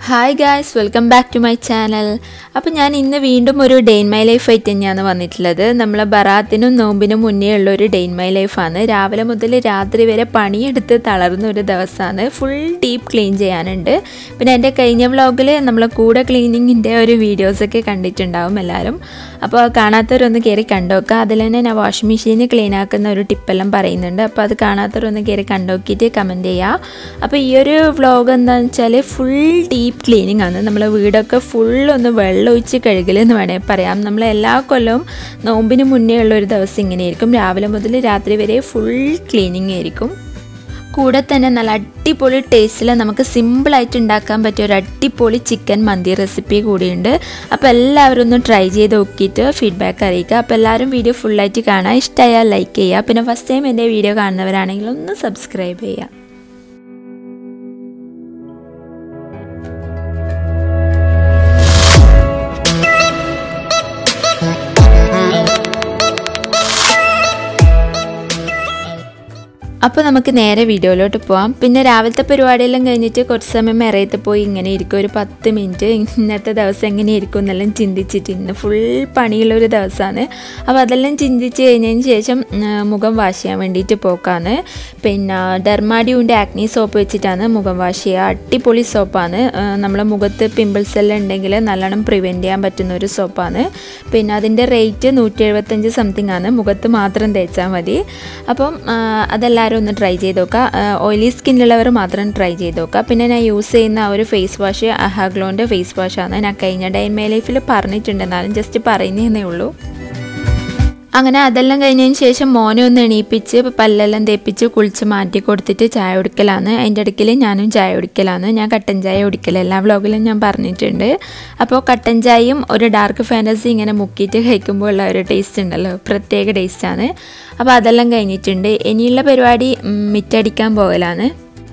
hi guys welcome back to my channel അപ്പോൾ ഞാൻ ഇന്ന് വീണ്ടും ഒരു ഡേ ഇൻ മൈ ലൈഫ് ആയിട്ട് തന്നെയാണ് വന്നിട്ടുള്ളത് നമ്മളെ ബറാത്തിനും നോമ്പിനും മുന്നേ ഉള്ള ഒരു ഡേ ഇൻ മൈ ലൈഫാണ് രാവിലെ മുതൽ രാത്രി വരെ പണിയെടുത്ത് തളർന്ന ഒരു ദിവസമാണ് ഫുൾ ഡീപ്പ് ക്ലീൻ ചെയ്യാനുണ്ട് പിന്നെ എൻ്റെ കഴിഞ്ഞ വ്ളോഗിൽ നമ്മളെ കൂടെ ക്ലീനിങ്ങിൻ്റെ ഒരു വീഡിയോസൊക്കെ കണ്ടിട്ടുണ്ടാവും എല്ലാവരും അപ്പോൾ കാണാത്തവരൊന്ന് കയറി കണ്ടോക്കുക അതിൽ തന്നെ ഞാൻ വാഷിംഗ് മെഷീൻ ക്ലീൻ ആക്കുന്ന ഒരു ടിപ്പെല്ലാം പറയുന്നുണ്ട് അപ്പോൾ അത് കാണാത്തവരൊന്ന് കയറി കണ്ടോക്കിയിട്ട് കമൻറ്റ് ചെയ്യുക അപ്പോൾ ഈ ഒരു വ്ളോഗ് എന്താണെന്ന് വെച്ചാൽ ഫുൾ ഡീപ്പ് ക്ലീനിങ് ആണ് നമ്മളെ വീടൊക്കെ ഫുൾ ഒന്ന് വെള്ളം ഒഴിച്ച് കഴുകലെന്ന് വേണമെങ്കിൽ പറയാം നമ്മൾ എല്ലാ കൊല്ലവും നോമ്പിന് മുന്നേ ഉള്ള ഒരു ദിവസം ഇങ്ങനെയായിരിക്കും രാവിലെ മുതൽ രാത്രി വരെ ഫുൾ ക്ലീനിങ് ആയിരിക്കും കൂടെ തന്നെ നല്ല അടിപൊളി ടേസ്റ്റിൽ നമുക്ക് സിമ്പിളായിട്ട് ഉണ്ടാക്കാൻ പറ്റിയ ഒരു അടിപൊളി ചിക്കൻ മന്തി റെസിപ്പി കൂടിയുണ്ട് അപ്പോൾ എല്ലാവരും ഒന്ന് ട്രൈ ചെയ്ത് നോക്കിയിട്ട് ഫീഡ്ബാക്ക് അറിയിക്കുക അപ്പോൾ എല്ലാവരും വീഡിയോ ഫുള്ളായിട്ട് കാണാം ഇഷ്ടമായാൽ ലൈക്ക് ചെയ്യുക പിന്നെ ഫസ്റ്റ് ടൈം എൻ്റെ വീഡിയോ കാണുന്നവരാണെങ്കിൽ ഒന്ന് സബ്സ്ക്രൈബ് ചെയ്യുക അപ്പോൾ നമുക്ക് നേരെ വീഡിയോയിലോട്ട് പോവാം പിന്നെ രാവിലത്തെ പരിപാടിയെല്ലാം കഴിഞ്ഞിട്ട് കുറച്ച് സമയം മെറയത്ത് പോയി ഇങ്ങനെ ഇരിക്കും ഒരു പത്ത് മിനിറ്റ് ഇന്നത്തെ ദിവസം എങ്ങനെ ഇരിക്കും എന്നെല്ലാം ചിന്തിച്ചിട്ട് ഇന്ന് ഫുൾ പണിയുള്ള ഒരു ദിവസമാണ് അപ്പോൾ അതെല്ലാം ചിന്തിച്ച് കഴിഞ്ഞതിന് ശേഷം മുഖം വാഷ് ചെയ്യാൻ വേണ്ടിയിട്ട് പോക്കാണ് പിന്നെ ഡെർമാഡിയുടെ ആക്നി സോപ്പ് വെച്ചിട്ടാണ് മുഖം വാഷ് ചെയ്യുക അടിപൊളി സോപ്പാണ് നമ്മളെ മുഖത്ത് പിമ്പിൾസ് എല്ലാം ഉണ്ടെങ്കിൽ നല്ലോണം പ്രിവെൻറ്റ് ചെയ്യാൻ പറ്റുന്ന ഒരു സോപ്പാണ് പിന്നെ അതിൻ്റെ റേറ്റ് നൂറ്റി എഴുപത്തഞ്ച് സംതിങ് ആണ് മുഖത്ത് മാത്രം തേച്ചാൽ മതി അപ്പം അതെല്ലാവരും ഒന്ന് ട്രൈ ചെയ്ത് നോക്കുക ഓയിലി സ്കിന്നുള്ളവർ മാത്രം ട്രൈ ചെയ്ത് നോക്കുക പിന്നെ ഞാൻ യൂസ് ചെയ്യുന്ന ആ ഒരു ഫേസ് വാഷ് അഹാഗ്ലോൻ്റെ ഫേസ് വാഷാണ് ഞാൻ കഴിഞ്ഞ ഡേ മൈ ലൈഫിൽ പറഞ്ഞിട്ടുണ്ട് എന്നാലും ജസ്റ്റ് പറയുന്നതേ ഉള്ളൂ അങ്ങനെ അതെല്ലാം കഴിഞ്ഞതിന് ശേഷം മോനെ ഒന്ന് എണീപ്പിച്ച് പല്ലെല്ലാം തേപ്പിച്ച് കുളിച്ച് മാറ്റി കൊടുത്തിട്ട് ചായ കുടിക്കലാണ് അതിൻ്റെ ഇടയ്ക്കിൽ ഞാനും ചായ കുടിക്കലാണ് ഞാൻ കട്ടൻ ചായ കുടിക്കല എല്ലാ വ്ളോഗിലും ഞാൻ പറഞ്ഞിട്ടുണ്ട് അപ്പോൾ കട്ടൻ ചായയും ഒരു ഡാർക്ക് ഫാൻറ്റസി ഇങ്ങനെ മുക്കിയിട്ട് കഴിക്കുമ്പോൾ ഉള്ള ഒരു ടേസ്റ്റ് ഉണ്ടല്ലോ പ്രത്യേക ടേസ്റ്റാണ് അപ്പോൾ അതെല്ലാം കഴിഞ്ഞിട്ടുണ്ട് ഇനിയുള്ള പരിപാടി മിറ്റടിക്കാൻ പോകലാണ്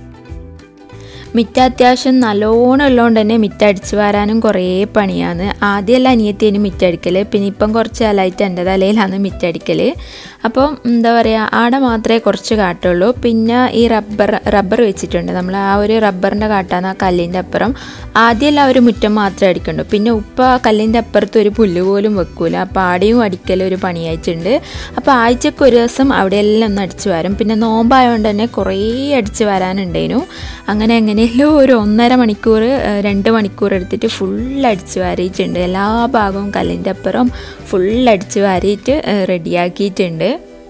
മിറ്റ അത്യാവശ്യം നല്ലോണം ഉള്ളതുകൊണ്ട് തന്നെ മിറ്റ അടിച്ചു വരാനും കുറേ പണിയാണ് ആദ്യമല്ല അനിയത്തേന് മിറ്റടിക്കൽ പിന്നെ ഇപ്പം കുറച്ച് കാലമായിട്ട് എൻ്റെ തലയിലാണ് മിറ്റടിക്കൽ അപ്പോൾ എന്താ പറയുക ആടെ മാത്രമേ കുറച്ച് കാട്ടുള്ളൂ പിന്നെ ഈ റബ്ബർ റബ്ബർ വെച്ചിട്ടുണ്ട് നമ്മൾ ആ ഒരു റബ്ബറിൻ്റെ കാട്ടാണ് ആ കല്ലിൻ്റെ അപ്പുറം ആദ്യമല്ല ഒരു മുറ്റം മാത്രമേ അടിക്കണ്ടു പിന്നെ ഉപ്പ ആ കല്ലിൻ്റെ അപ്പുറത്ത് ഒരു പുല്ല് പോലും വെക്കൂല അപ്പോൾ ആടെയും അടിക്കൽ ഒരു പണിയായിട്ടുണ്ട് അപ്പോൾ ആഴ്ചക്ക് ഒരു ദിവസം അവിടെയെല്ലാം ഒന്ന് അടിച്ചു വരും പിന്നെ നോമ്പായതുകൊണ്ട് തന്നെ കുറേ അടിച്ചു വരാനുണ്ടേനു അങ്ങനെ എങ്ങനെയല്ലോ ഒരു ഒന്നര മണിക്കൂർ രണ്ട് മണിക്കൂർ എടുത്തിട്ട് ഫുൾ അടിച്ചു വാരിയിട്ടുണ്ട് എല്ലാ ഭാഗവും കല്ലിൻ്റെ അപ്പുറം ഫുൾ അടിച്ചു വാരിയിട്ട് റെഡിയാക്കിയിട്ടുണ്ട്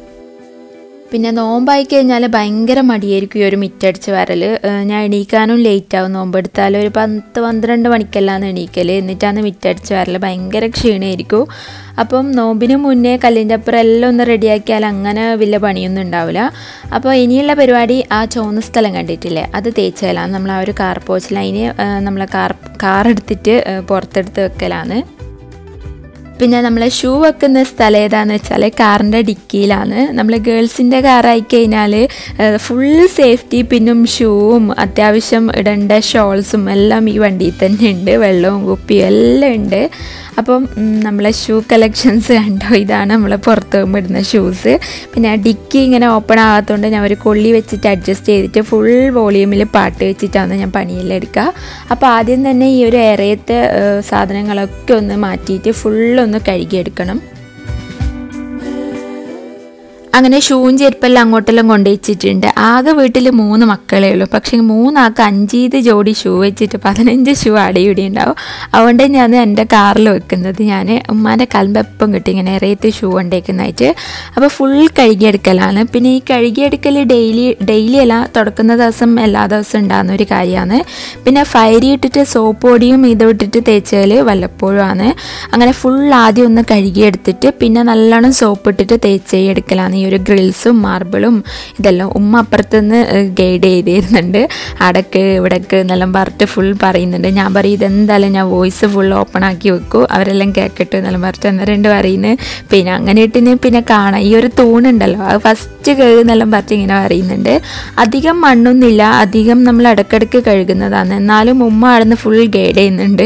പിന്നെ നോമ്പായി കഴിഞ്ഞാൽ ഭയങ്കര മടിയായിരിക്കും ഈ ഒരു മിറ്റടിച്ച് വരൽ ഞാൻ എണീക്കാനും ലേറ്റ് ആവും നോമ്പെടുത്താൽ ഒരു പത്ത് പന്ത്രണ്ട് മണിക്കെല്ലാം എണീക്കൽ എന്നിട്ടാണ് മിറ്റടിച്ച് വരൽ ഭയങ്കര ക്ഷീണമായിരിക്കും അപ്പം നോമ്പിന് മുന്നേ കല്ലിൻ്റെ അപ്പുറം എല്ലാം ഒന്ന് റെഡിയാക്കിയാൽ അങ്ങനെ വലിയ പണിയൊന്നും ഉണ്ടാവില്ല അപ്പോൾ ഇനിയുള്ള പരിപാടി ആ ചുവന്ന സ്ഥലം കണ്ടിട്ടില്ലേ അത് തേച്ചാലാണ് നമ്മൾ ആ ഒരു കാർ പോച്ച് ലൈന് നമ്മളെ കാർ കാർ എടുത്തിട്ട് പുറത്തെടുത്ത് വെക്കലാണ് പിന്നെ നമ്മൾ ഷൂ വെക്കുന്ന സ്ഥലം ഏതാണെന്ന് വെച്ചാൽ കാറിൻ്റെ ഡിക്കിയിലാണ് നമ്മൾ ഗേൾസിൻ്റെ കാറായി കഴിഞ്ഞാൽ ഫുൾ സേഫ്റ്റി പിന്നും ഷൂവും അത്യാവശ്യം ഇടേണ്ട ഷോൾസും എല്ലാം ഈ വണ്ടിയിൽ തന്നെ ഉണ്ട് വെള്ളവും കുപ്പിയും എല്ലാം ഉണ്ട് അപ്പം നമ്മളെ ഷൂ കളക്ഷൻസ് കണ്ടോ ഇതാണ് നമ്മൾ പുറത്ത് പോകുമ്പോൾ ഇടുന്ന ഷൂസ് പിന്നെ ഡിക്കി ഇങ്ങനെ ഓപ്പൺ ആകാത്തതുകൊണ്ട് ഞാൻ ഒരു കൊള്ളി വെച്ചിട്ട് അഡ്ജസ്റ്റ് ചെയ്തിട്ട് ഫുൾ വോളിയൂമിൽ പാട്ട് വെച്ചിട്ടാണ് ഞാൻ പണിയെല്ലാം എടുക്കുക അപ്പോൾ ആദ്യം തന്നെ ഈ ഒരു ഏറയത്തെ സാധനങ്ങളൊക്കെ ഒന്ന് മാറ്റിയിട്ട് ഫുള്ളൊന്ന് കഴുകിയെടുക്കണം അങ്ങനെ ഷൂവും ചെരുപ്പെല്ലാം അങ്ങോട്ടെല്ലാം കൊണ്ടുവച്ചിട്ടുണ്ട് ആകെ വീട്ടിൽ മൂന്ന് മക്കളേ ഉള്ളൂ പക്ഷേ മൂന്നാൾക്ക് അഞ്ചീത് ജോഡി ഷൂ വെച്ചിട്ട് പതിനഞ്ച് ഷൂ അവിടെ ഇവിടെ ഉണ്ടാവും അതുകൊണ്ട് ഞാൻ എൻ്റെ കാറിൽ വെക്കുന്നത് ഞാൻ ഉമ്മാൻ്റെ കലമ്പെപ്പം കിട്ടി ഇങ്ങനെ ഇറയത്ത് ഷൂ കൊണ്ടേക്കുന്നതായിട്ട് അപ്പോൾ ഫുൾ കഴുകിയെടുക്കലാണ് പിന്നെ ഈ കഴുകിയെടുക്കൽ ഡെയിലി ഡെയിലി അല്ല തുടക്കുന്ന ദിവസം എല്ലാ ദിവസവും ഉണ്ടാകുന്ന ഒരു കാര്യമാണ് പിന്നെ ഫയരി ഇട്ടിട്ട് സോപ്പ് പൊടിയും ഇത് ഇട്ടിട്ട് തേച്ചാൽ വല്ലപ്പോഴും ആണ് അങ്ങനെ ഫുൾ ആദ്യം ഒന്ന് കഴുകിയെടുത്തിട്ട് പിന്നെ നല്ലോണം സോപ്പ് ഇട്ടിട്ട് തേച്ച് എടുക്കലാണ് ഈ ഒരു ഗ്രിൽസും മാർബിളും ഇതെല്ലാം ഉമ്മ അപ്പുറത്തുനിന്ന് ഗൈഡ് ചെയ്തിരുന്നുണ്ട് അടക്ക് ഇവിടക്ക് എന്നെല്ലാം പറഞ്ഞിട്ട് ഫുൾ പറയുന്നുണ്ട് ഞാൻ പറയും ഇതെന്തായാലും ഞാൻ വോയിസ് ഫുൾ ഓപ്പൺ ആക്കി വെക്കും അവരെല്ലാം കേൾക്കട്ടെ എന്നെല്ലാം പറഞ്ഞിട്ട് അന്നേരം ഉണ്ട് പറയുന്നത് പിന്നെ അങ്ങനെ ഇട്ടിന് പിന്നെ കാണാം ഈ ഒരു തൂണുണ്ടല്ലോ അത് ഫസ്റ്റ് കഴുകുന്നെല്ലാം പറഞ്ഞിട്ട് ഇങ്ങനെ പറയുന്നുണ്ട് അധികം മണ്ണൊന്നുമില്ല അധികം നമ്മൾ ഇടക്കിടക്ക് കഴുകുന്നതാണ് എന്നാലും ഉമ്മ അവിടെ ഫുൾ ഗൈഡ് ചെയ്യുന്നുണ്ട്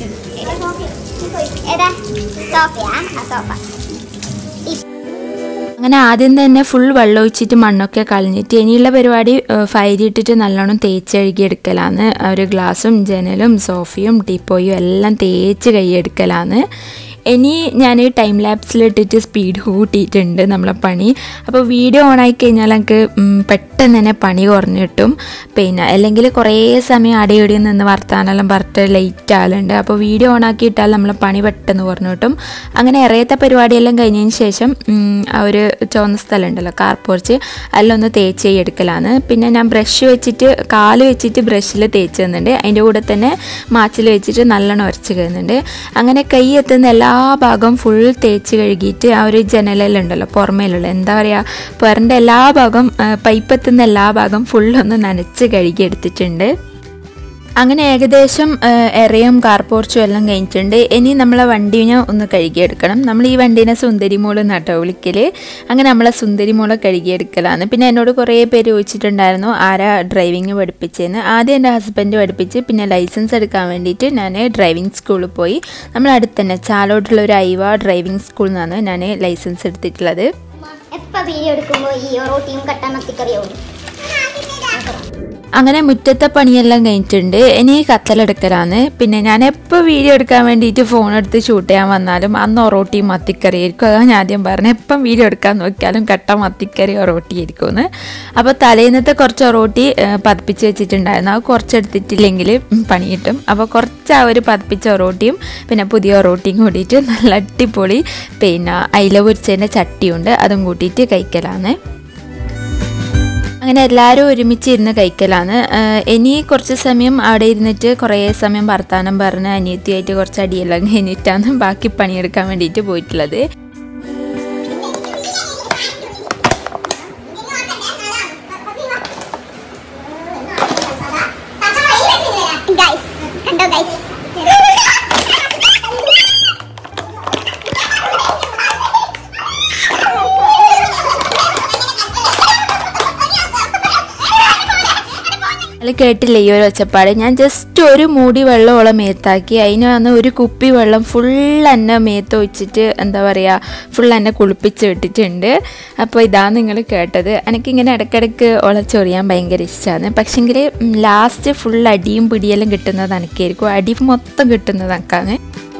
ഏതാ സോഫ ആ സോഫ അങ്ങനെ ആദ്യം തന്നെ ഫുൾ വെള്ളം ഒഴിച്ചിട്ട് മണ്ണൊക്കെ കളഞ്ഞിട്ട് ഇനിയുള്ള പരിപാടി ഫയരിയിട്ടിട്ട് നല്ലോണം തേച്ച് കഴുകിയെടുക്കലാണ് ഒരു ഗ്ലാസും ജനലും സോഫയും ടീപ്പോയും എല്ലാം തേച്ച് കഴുകിയെടുക്കലാണ് ഇനി ഞാൻ ടൈം ലാപ്സിലിട്ടിട്ട് സ്പീഡ് കൂട്ടിയിട്ടുണ്ട് നമ്മളെ പണി അപ്പോൾ വീഡിയോ ഓൺ ആയി കഴിഞ്ഞാൽ എനിക്ക് ഉം, പെട്ടെന്ന് തന്നെ പണി കുറഞ്ഞു കിട്ടും പിന്നെ അല്ലെങ്കിൽ കുറേ സമയം അടിയടി നിന്ന് വർത്താനെല്ലാം പറഞ്ഞിട്ട് ലേറ്റ് ആകലുണ്ട് അപ്പോൾ വീഡിയോ ഓൺ ആക്കിയിട്ടാൽ നമ്മളെ പണി പെട്ടെന്ന് കുറഞ്ഞു കിട്ടും അങ്ങനെ ഇറയത്തെ പരിപാടിയെല്ലാം കഴിഞ്ഞതിന് ശേഷം ഉം, ആ ഒരു ചുവന്ന സ്ഥലം ഉണ്ടല്ലോ കാർ പോർച്ച് എല്ലാം ഒന്ന് തേച്ച് എടുക്കലാണ് പിന്നെ ഞാൻ ബ്രഷ് വെച്ചിട്ട് കാല് വെച്ചിട്ട് ബ്രഷിൽ തേച്ച് തന്നുന്നുണ്ട് അതിൻ്റെ കൂടെ തന്നെ മാച്ചിൽ വെച്ചിട്ട് നല്ലോണം ഉരച്ച് കഴുകുന്നുണ്ട് അങ്ങനെ കൈ എത്തുന്ന എല്ലാ ഭാഗവും ഫുൾ തേച്ച് കഴുകിയിട്ട് ആ ഒരു ജനലെല്ലാം ഉണ്ടല്ലോ പുറമേലുള്ള എന്താ പറയുക പുറൻ്റെ എല്ലാ ഭാഗം പൈപ്പ് എത്തുന്ന എല്ലാ ഭാഗം ഫുള്ളൊന്ന് നനച്ച് കഴുകി എടുത്തിട്ടുണ്ട് അങ്ങനെ ഏകദേശം എറയും കാർപോർച്ചും എല്ലാം കഴിഞ്ഞിട്ടുണ്ട് ഇനി നമ്മളെ വണ്ടീനെ ഒന്ന് കഴുകിയെടുക്കണം നമ്മൾ ഈ വണ്ടീനെ സുന്ദരി മോള് നട്ടോ വിളിക്കൽ അങ്ങനെ നമ്മളെ സുന്ദരി മോളെ കഴുകിയെടുക്കലാണ് പിന്നെ എന്നോട് കുറേ പേര് ചോദിച്ചിട്ടുണ്ടായിരുന്നു ആരാ ഡ്രൈവിംഗ് പഠിപ്പിച്ചതെന്ന് ആദ്യം എൻ്റെ ഹസ്ബൻഡ് പഠിപ്പിച്ച് പിന്നെ ലൈസൻസ് എടുക്കാൻ വേണ്ടിയിട്ട് ഞാൻ ഡ്രൈവിംഗ് സ്കൂളിൽ പോയി നമ്മൾ അടുത്ത് തന്നെ ചാലോട്ടുള്ള ഒരു ഐവ ഡ്രൈവിംഗ് സ്കൂളിൽ നിന്നാണ് ഞാൻ ലൈസൻസ് എടുത്തിട്ടുള്ളത് എപ്പ വീഡിയോ എടുക്കുമ്പോ ഈ റോട്ടിയും കട്ടണത്തിക്കറിയാവും അങ്ങനെ മുറ്റത്തെ പണിയെല്ലാം കഴിഞ്ഞിട്ടുണ്ട് ഇനി കത്തലെടുക്കലാണ് പിന്നെ ഞാൻ എപ്പോൾ വീഡിയോ എടുക്കാൻ വേണ്ടിയിട്ട് ഫോൺ എടുത്ത് ഷൂട്ട് ചെയ്യാൻ വന്നാലും അന്ന് ഒറോട്ടി മത്തിക്കറി ആയിരിക്കും അതാണ് ഞാൻ ആദ്യം പറഞ്ഞത് എപ്പം വീഡിയോ എടുക്കാൻ നോക്കിയാലും കട്ട മത്തിക്കറി ഒറോട്ടി ആയിരിക്കും എന്ന് അപ്പോൾ തലേന്നത്തെ കുറച്ച് ഒറോട്ടി ഏഹ്, പതിപ്പിച്ച് വെച്ചിട്ടുണ്ടായിരുന്നു അത് കുറച്ചെടുത്തിട്ടില്ലെങ്കിൽ ഉം, പണി കിട്ടും അപ്പോൾ കുറച്ച് ആ ഒരു പതിപ്പിച്ച ഒറോട്ടിയും പിന്നെ പുതിയ ഒറോട്ടിയും കൂടിയിട്ട് നല്ല അടിപൊളി പിന്നെ അയില പൊരിച്ചതിൻ്റെ ചട്ടിയുണ്ട് അതും കൂട്ടിയിട്ട് കഴിക്കലാണ് അങ്ങനെ എല്ലാവരും ഒരുമിച്ച് ഇരുന്ന് കഴിക്കലാണ് ആഹ് ഇനി കുറച്ച് സമയം അവിടെ ഇരുന്നിട്ട് കുറേ സമയം വർത്താനം പറഞ്ഞ് അനിയത്തിയായിട്ട് കുറച്ച് അടിയെല്ലാം കഴിഞ്ഞിട്ടാണ് ബാക്കി പണിയെടുക്കാൻ വേണ്ടിയിട്ട് പോയിട്ടുള്ളത് ഗൈസ് കണ്ടോ ഗൈസ് അതിൽ കേട്ടില്ല ഈ ഒരു ഒച്ചപ്പാട് ഞാൻ ജസ്റ്റ് ഒരു മൂടി വെള്ളമോളം മേത്താക്കി അതിന് വന്ന് ഒരു കുപ്പി വെള്ളം ഫുൾ എന്നെ മേത്ത് ഒഴിച്ചിട്ട് എന്താ പറയുക ഫുൾ എന്നെ കുളിപ്പിച്ച് വിട്ടിട്ടുണ്ട് അപ്പോൾ ഇതാണ് നിങ്ങൾ കേട്ടത് എനിക്കിങ്ങനെ ഇടയ്ക്കിടയ്ക്ക് ഒളച്ചൊറിയാൻ ഭയങ്കര ഇഷ്ടമാണ് പക്ഷെങ്കിൽ ലാസ്റ്റ് ഫുൾ അടിയും പിടിയെല്ലാം കിട്ടുന്നത് എനിക്കായിരിക്കും അടി മൊത്തം കിട്ടുന്നത് എനിക്കാണ്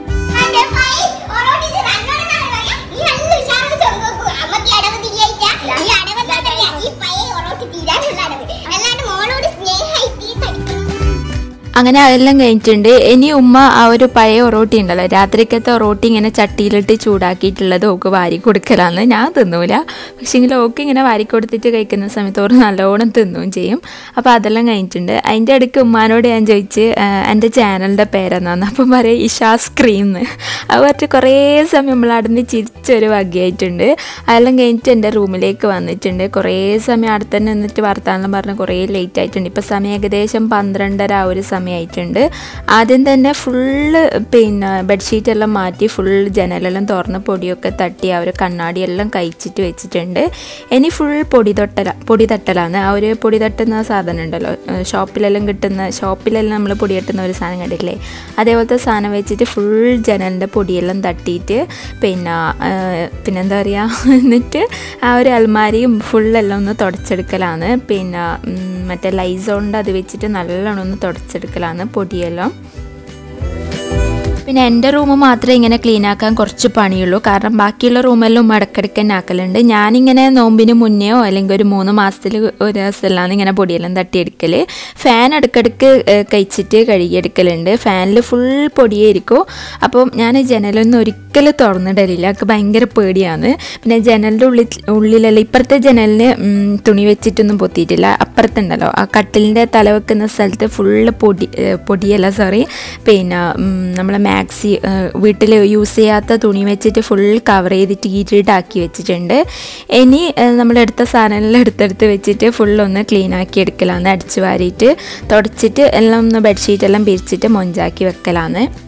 അങ്ങനെ അതെല്ലാം കഴിഞ്ഞിട്ടുണ്ട് ഇനി ഉമ്മ ആ ഒരു പഴയ ഒറോട്ടി ഉണ്ടല്ലോ രാത്രിക്കത്തെ ഒറോട്ടി ഇങ്ങനെ ചട്ടിയിലിട്ട് ചൂടാക്കിയിട്ടുള്ളത് ഓക്ക് വാരി കൊടുക്കലാന്ന് ഞാൻ തിന്നൂല പക്ഷേങ്കിൽ ഓക്ക് ഇങ്ങനെ വാരി കൊടുത്തിട്ട് കഴിക്കുന്ന സമയത്ത് ഓർ നല്ലോണം തിന്നുകയും ചെയ്യും അപ്പോൾ അതെല്ലാം കഴിഞ്ഞിട്ടുണ്ട് അതിൻ്റെ ഇടയ്ക്ക് ഉമ്മാനോട് ഞാൻ ചോദിച്ച് "ആ, എൻ്റെ ചാനലിൻ്റെ പേരെന്നാന്ന് അപ്പം പറയും ഇഷാസ് ക്രീം എന്ന് അത് പറഞ്ഞിട്ട് കുറേ സമയം നമ്മൾ അടന്ന് ചിരിച്ചൊരു വകയായിട്ടുണ്ട് അതെല്ലാം കഴിഞ്ഞിട്ട് എൻ്റെ റൂമിലേക്ക് വന്നിട്ടുണ്ട് കുറേ സമയം അവിടെ തന്നെ നിന്നിട്ട് വർത്താനം പറഞ്ഞ് കുറേ ലേറ്റ് ആയിട്ടുണ്ട് ഇപ്പോൾ സമയം ഏകദേശം പന്ത്രണ്ടര ആ ഒരു സമയമായിട്ടുണ്ട് ആദ്യം തന്നെ ഫുള്ള് പിന്നെ ബെഡ്ഷീറ്റ് എല്ലാം മാറ്റി ഫുൾ ജനലെല്ലാം തുറന്ന് പൊടിയൊക്കെ തട്ടി ആ ഒരു കണ്ണാടിയെല്ലാം കഴിച്ചിട്ട് വെച്ചിട്ടുണ്ട് ഇനി ഫുൾ പൊടി തൊട്ടല പൊടി തട്ടലാണ് ആ ഒരു പൊടി തട്ടുന്ന സാധനം ഉണ്ടല്ലോ ഏഹ് ഷോപ്പിലെല്ലാം കിട്ടുന്ന ഷോപ്പിലെല്ലാം നമ്മൾ പൊടി തട്ടുന്ന ഒരു സാധനം കണ്ടില്ലേ അതേപോലത്തെ സാധനം വെച്ചിട്ട് ഫുൾ ജനലിൻ്റെ പൊടിയെല്ലാം തട്ടിയിട്ട് പിന്നെ ഏഹ് പിന്നെന്താ പറയുക എന്നിട്ട് ആ ഒരു അൽമാരിയും ഫുള്ളെല്ലാം ഒന്ന് തുടച്ചെടുക്കലാണ് പിന്നെ ഉം, മറ്റേ ലൈസോണ്ട് അത് വെച്ചിട്ട് നല്ലോണം ഒന്ന് തുടച്ചെടുക്കലാണ് പൊടിയെല്ലാം പിന്നെ എൻ്റെ റൂം മാത്രമേ ഇങ്ങനെ ക്ലീൻ ആക്കാൻ കുറച്ച് പണിയുള്ളൂ കാരണം ബാക്കിയുള്ള റൂമെല്ലാം ഇടയ്ക്കിടയ്ക്ക് തന്നെ ആക്കലുണ്ട് ഞാനിങ്ങനെ നോമ്പിന് മുന്നെയോ അല്ലെങ്കിൽ ഒരു മൂന്ന് മാസത്തിൽ ഒരു ദിവസമെല്ലാം ഇങ്ങനെ പൊടിയെല്ലാം തട്ടിയെടുക്കൽ ഫാൻ ഇടയ്ക്കിടയ്ക്ക് ഏഹ്, കഴിച്ചിട്ട് കഴുകിയെടുക്കലുണ്ട് ഫാനിൽ ഫുൾ പൊടിയായിരിക്കും അപ്പം ഞാൻ ജനലൊന്നും ഒരിക്കലും തുറന്നിടലില്ല എനിക്ക് ഭയങ്കര പേടിയാണ് പിന്നെ ജനലിൻ്റെ ഉള്ളിൽ ഉള്ളിലല്ല ഇപ്പുറത്തെ ജനലിന് ഉം, തുണി വെച്ചിട്ടൊന്നും പൊത്തിയിട്ടില്ല അപ്പുറത്തുണ്ടല്ലോ ആ കട്ടിലിൻ്റെ തല വെക്കുന്ന സ്ഥലത്ത് ഫുള്ള് പൊടി ഏഹ്, പൊടിയല്ല സോറി പിന്നെ ഉം, നമ്മളെ മാക്സി വീട്ടിൽ യൂസ് ചെയ്യാത്ത തുണി വെച്ചിട്ട് ഫുൾ കവർ ചെയ്തിട്ട് ഈറ്റിട്ടാക്കി വെച്ചിട്ടുണ്ട് ഇനി ഏഹ്, നമ്മളെടുത്ത സാധനമെല്ലാം എടുത്തെടുത്ത് വെച്ചിട്ട് ഫുള്ളൊന്ന് ക്ലീൻ ആക്കി എടുക്കലാണ് അടിച്ചു വാരിയിട്ട് തുടച്ചിട്ട് എല്ലാം ഒന്ന് ബെഡ്ഷീറ്റ് എല്ലാം പിരിച്ചിട്ട് മൊഞ്ചാക്കി വെക്കലാണ്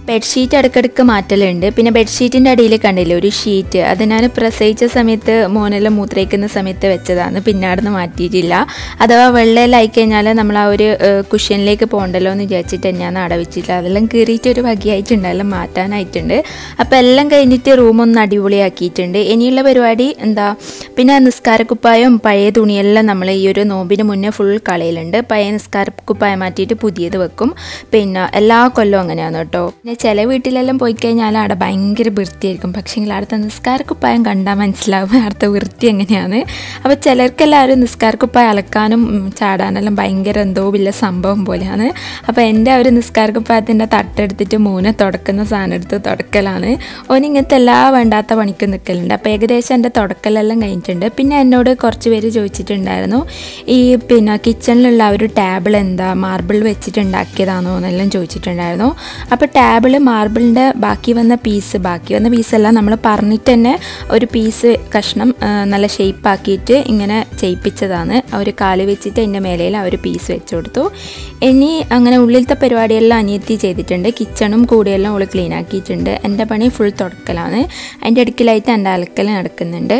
ബെഡ്ഷീറ്റ് ഇടയ്ക്കിടയ്ക്ക് മാറ്റലുണ്ട് പിന്നെ ബെഡ്ഷീറ്റിൻ്റെ അടിയിൽ കണ്ടില്ലേ ഒരു ഷീറ്റ് അത് ഞാൻ പ്രസവിച്ച സമയത്ത് മോനെല്ലാം മൂത്രയിക്കുന്ന സമയത്ത് വെച്ചതാണ് പിന്നെ അവിടുന്ന് മാറ്റിയിട്ടില്ല അഥവാ വെള്ളയിലായി കഴിഞ്ഞാൽ നമ്മൾ ആ ഒരു കുഷ്യനിലേക്ക് പോകണ്ടല്ലോ എന്ന് വിചാരിച്ചിട്ട് ഞാൻ അടവിച്ചില്ല അതെല്ലാം കീറിയിട്ട് ഒരു വകയായിട്ടുണ്ട് എല്ലാം മാറ്റാനായിട്ടുണ്ട് അപ്പോൾ എല്ലാം കഴിഞ്ഞിട്ട് റൂം ഒന്ന് അടിപൊളിയാക്കിയിട്ടുണ്ട് ഇനിയുള്ള പരിപാടി എന്താ പിന്നെ നിസ്കാരക്കുപ്പായും പഴയ തുണിയെല്ലാം നമ്മൾ ഈ ഒരു നോമ്പിന് മുന്നേ ഫുൾ കളയിലുണ്ട് പഴയ നിസ്കാരക്കുപ്പായം മാറ്റിയിട്ട് പുതിയത് വെക്കും പിന്നെ എല്ലാ കൊല്ലവും അങ്ങനെയാണ് കേട്ടോ പിന്നെ ചില വീട്ടിലെല്ലാം പോയി കഴിഞ്ഞാൽ അവിടെ ഭയങ്കര വൃത്തിയായിരിക്കും പക്ഷേങ്കിൽ അവിടുത്തെ നിസ്കാരക്കുപ്പായം കണ്ടാൽ മനസ്സിലാവും അവിടുത്തെ വൃത്തി എങ്ങനെയാണ് അപ്പോൾ ചിലർക്കെല്ലാവരും നിസ്കാരക്കുപ്പായം അലക്കാനും ഉം, ചാടാനെല്ലാം ഭയങ്കര എന്തോ വലിയ സംഭവം പോലെയാണ് അപ്പോൾ എൻ്റെ ആ ഒരു നിസ്കാരക്കുപ്പായത്തിൻ്റെ തട്ടെടുത്തിട്ട് മൂന്ന് തുടക്കുന്ന സാധനം എടുത്ത് തുടക്കലാണ് ഓൻ ഇങ്ങനത്തെ എല്ലാ വേണ്ടാത്ത പണിക്ക് നിൽക്കലുണ്ട് അപ്പോൾ ഏകദേശം എൻ്റെ തുടക്കലെല്ലാം കഴിഞ്ഞിട്ടുണ്ട് പിന്നെ എന്നോട് കുറച്ച് പേര് ചോദിച്ചിട്ടുണ്ടായിരുന്നു ഈ പിന്നെ കിച്ചണിലുള്ള ആ ഒരു ടേബിൾ എന്താ മാർബിൾ വെച്ചിട്ട് ഉണ്ടാക്കിയതാണോ എന്നെല്ലാം ചോദിച്ചിട്ടുണ്ടായിരുന്നു അപ്പോൾ ടേബിൾ മാർബിളിൻ്റെ ബാക്കി വന്ന പീസ് ബാക്കി വന്ന പീസെല്ലാം നമ്മൾ പറഞ്ഞിട്ട് തന്നെ ഒരു പീസ് കഷ്ണം ആ, നല്ല ഷേപ്പ് ആക്കിയിട്ട് ഇങ്ങനെ ചെയ്യിപ്പിച്ചതാണ് ആ ഒരു കാല് വെച്ചിട്ട് അതിൻ്റെ മേലയിൽ ആ ഒരു പീസ് വെച്ച് കൊടുത്തു ഇനി അങ്ങനെ ഉള്ളിലത്തെ പരിപാടിയെല്ലാം അനിയത്തി ചെയ്തിട്ടുണ്ട് കിച്ചണും കൂടിയെല്ലാം അവൾ ക്ലീൻ ആക്കിയിട്ടുണ്ട് എൻ്റെ പണി ഫുൾ തുടക്കലാണ് അതിൻ്റെ അടുക്കിലായിട്ട് എൻ്റെ അലക്കൽ നടക്കുന്നുണ്ട്